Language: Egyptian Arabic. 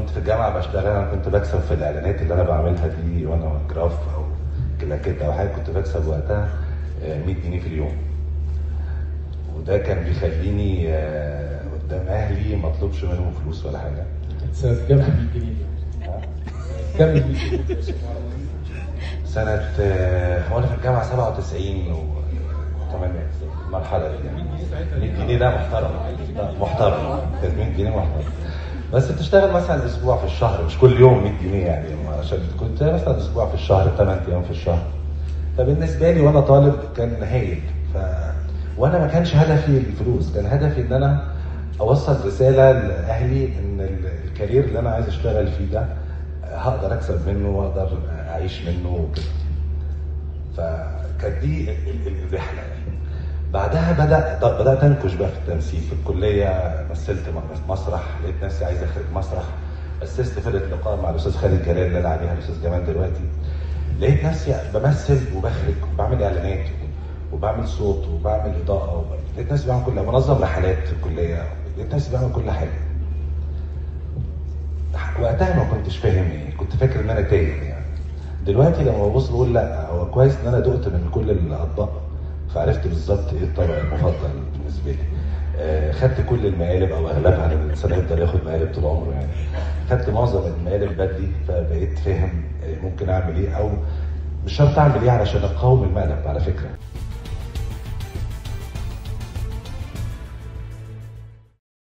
كنت في الجامعه بشتغل انا كنت بكسب في الاعلانات اللي انا بعملها دي وانا جراف او كلاكيت او حاجه كنت بكسب وقتها آه، 100 جنيه في اليوم وده كان بيخليني آه، قدام اهلي ما اطلبش منهم فلوس ولا حاجه سنة كام ال 100 جنيه دي؟ كام ال 100 جنيه دي؟ سنة آه، هو أنا في الجامعة 97 و 8 المرحلة دي يعني 100 جنيه ده محترم لا، محترم كانت 100 جنيه محترم بس بتشتغل مثلا أسبوع في الشهر مش كل يوم 100 جنيه يعني عشان كنت مثلا أسبوع في الشهر 8 أيام في الشهر فبالنسبة لي وأنا طالب كان هايل ف وأنا ما كانش هدفي الفلوس كان هدفي إن أنا أوصل رسالة لأهلي إن ال- الكارير اللي أنا عايز أشتغل فيه ده هقدر أكسب منه وأقدر أعيش منه وكده فكانت دي ال- ال- ال- الرحله يعني بعدها بدا بدات انكش بقى في التمثيل في الكليه مثلت م- مسرح لقيت نفسي عايز اخرج مسرح اسست فرقه لقاء مع الاستاذ خالد جلال اللي انا عليها الاستاذ جمال دلوقتي لقيت نفسي بمثل وبخرج وبعمل اعلانات وبعمل صوت وبعمل اضاءه وب- لقيت نفسي بعمل كل بنظم رحلات في الكليه لقيت نفسي بعمل كل حاجه وقتها ما كنتش فاهم ايه كنت فاكر ان انا تايه يعني دلوقتي لما ببص بقول لا هو كويس ان انا دقت من كل الاطباق فعرفت بالظبط ايه الطبق المفضل بالنسبه لي آه، خدت كل المقالب او اغلبها لان الانسان هيفضل ياخد مقالب طول عمره يعني خدت معظم المقالب بدري فبقيت فاهم آه، ممكن اعمل ايه او مش شرط اعمل ايه علشان اقاوم المقلب على فكره